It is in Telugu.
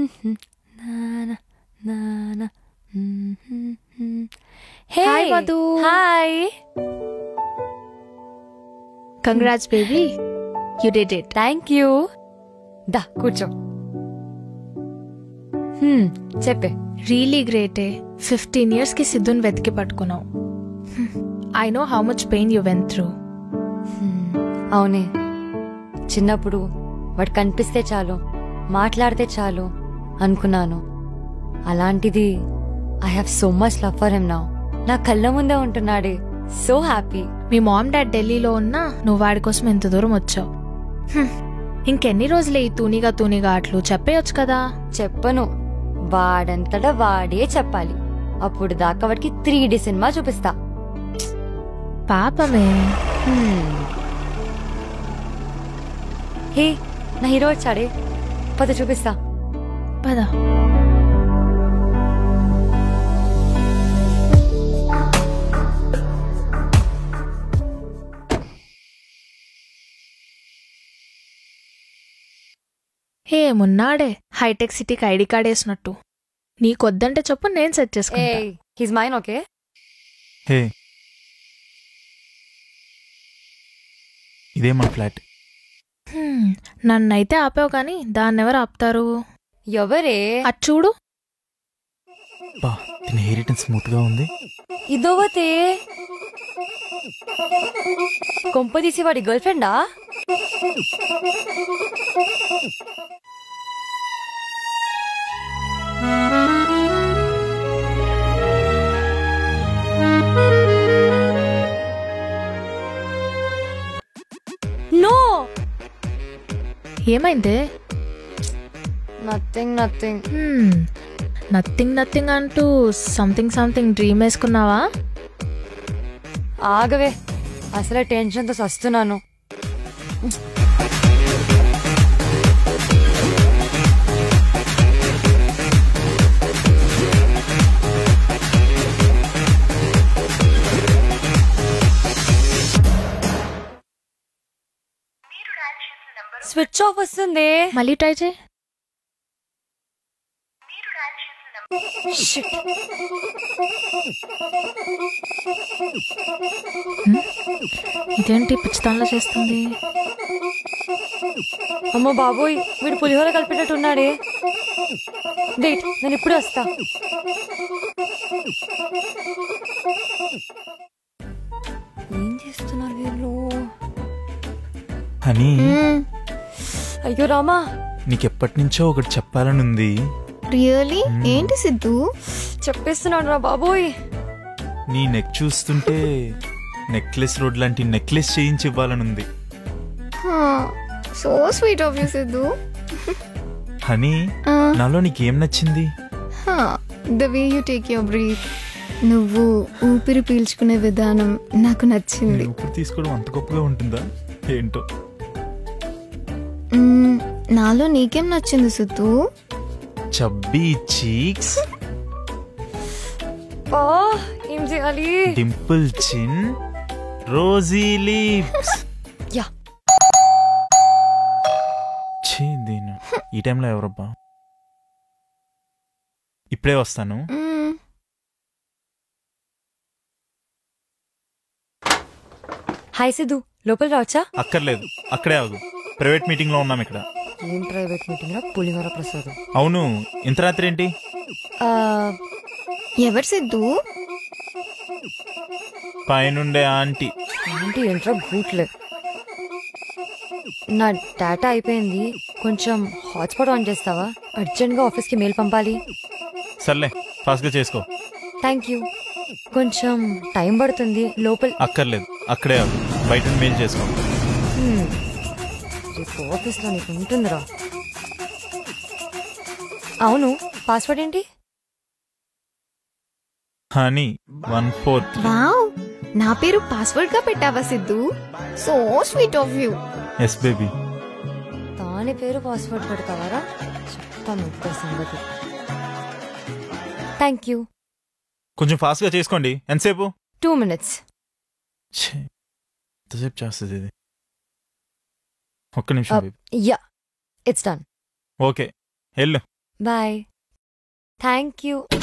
Hey Hi, Madhu. Hi congrats baby you did it thank you దా కూర్చో Hmm, చెప్పే రియలీ గ్రేటే ఫిఫ్టీన్ ఇయర్స్ కి సిద్ధుని వెతికి పట్టుకున్నావు I know how much pain you went through Hmm, అవునే చిన్నప్పుడు వాడు కనిపిస్తే చాలు మాట్లాడితే చాలు అనుకున్నాను అలాంటిది I have so much love for him now నా కళ్ళ ముందే ఉంటున్నాడే సో హ్యాపీ మీ మామ్ డాడ్ ఢిల్లీలో ఉన్నా నువ్వు వాడి కోసం ఎంత దూరం వచ్చావు హ్మ్. ఇంకెన్ని రోజులే ఈ తూనిగా తూనిగా ఆటలు చెప్పేయొచ్చు కదా చెప్పను వాడంతటా వాడే చెప్పాలి అప్పుడు దాకా వాడికి త్రీ డి సినిమా చూపిస్తా పాపమే Hmm. హే నా హీరో వచ్చాడే పద చూపిస్తా పద హే మున్నాడే హైటెక్ సిటీకి ఐడి కార్డ్ వేసినట్టు నీకొద్దంటే చెప్పు నేను సెట్ ఏ చేసుకుంటా హీస్ మైన్ ఓకే హే ఇదే మన ఫ్లాట్ హ్మ్, నన్నైతే ఆపావు కానీ దాన్ని ఎవరు ఆపుతారు ఎవరే అది చూడు బా దీని హెయిర్ రిటర్న్ స్మూత్ గా ఉంది ఇదోవతే కొంప తీసి వాడి గర్ల్ ఫ్రెండా నో ఏమైంది నథింగ్ నథింగ్ నథింగ్ నథింగ్ అంటూ సంథింగ్ సంథింగ్ డ్రీమ్ వేసుకున్నావా ఆగవే అసలే టెన్షన్తో సస్తున్నాను స్విచ్ ఆఫ్ వస్తుంది మళ్ళీ ట్రై చేయి Shit. ఇదేంటి పిచ్చితాన్లో చేస్తుంది అమ్మో బాబోయ్ వీడు పులిహోర కలిపేటట్టున్నాడే వెయిట్ నేను ఇప్పుడే వస్తా ఏం చేస్తున్నారు వీళ్ళు హనీ అయ్యో రామా నీకెప్పటి నుంచో ఒకటి చెప్పాలని ఉంది రియలీ ఏంటి సిద్ధు చెప్పేస్తున్నాడు రా బాబోయ్ నీ నెక్ చూస్తుంటే నెక్లెస్ రోడ్ లాంటి నెక్లెస్ చేయించి ఇవ్వాలని ఉంది so sweet of you Siddhu honey నాలో నీకేం నచ్చింది the way you take your breath నువ్వు ఊపిరి పీల్చుకునే విధానం నాకు నచ్చింది ఇప్పుడు తీసుకోవడం అంత గొప్పగా ఉంటుందా ఏంటో మ్మ్, నాలో నీకేం నచ్చింది సిద్ధు చబ్బీ చీక్స్ ఆ, ఏం చేయాలి డింపుల్ చిన్ రోజీ లిప్స్ యా ఛీ దీని ఈ టైంలో ఎవరబ్బా ఇప్పుడే వస్తాను మ్మ్, హాయ్ సిద్ధు లోపల రావచ్చా అక్కర్లేదు అక్కడే ఆగు ప్రైవేట్ మీటింగ్ లో ఉన్నాం ఇక్కడ ఏం ప్రైవేట్ మీటింగ్ రా పులిహోర ప్రసాద్ అవును ఇంత రాత్రి ఏంటి ఎవరు సిద్ధు పైనుండే ఆంటీ ఏంటి ఏంట్రా బూట్లే నా డేటా అయిపోయింది కొంచెం హాట్స్పాట్ ఆన్ చేస్తావా అర్జెంట్గా ఆఫీస్కి మెయిల్ పంపాలి సర్లే ఫాస్ట్ గా చేసుకో థ్యాంక్ యూ కొంచెం టైం పడుతుంది లోపల అక్కర్లేదు అక్కడే ఆగు బయట నుండి మెయిల్ చేసుకో హ్మ్. రేపు ఆఫీస్లో నీకు ఉంటుందిరా అవును పాస్వర్డ్ ఏంటి హనీ వన్ ఫోర్త్ వావ్ నా పేరు పాస్వర్డ్ గా పెట్టావా Siddhu so sweet of you yes baby దాని పేరు పాస్వర్డ్ పెడతావారా చెప్తాను ఒక్క సంగతి థ్యాంక్ యూ కొంచెం ఫాస్ట్ గా చేసుకోండి ఎంతసేపు టూ మినిట్స్ ఛీ, ఎంతసేపు చేస్తుంది ఇది ఒక్క నిమిషం Uh, baby. Ya it's done okay వెళ్ళు బాయ్ థ్యాంక్ యూ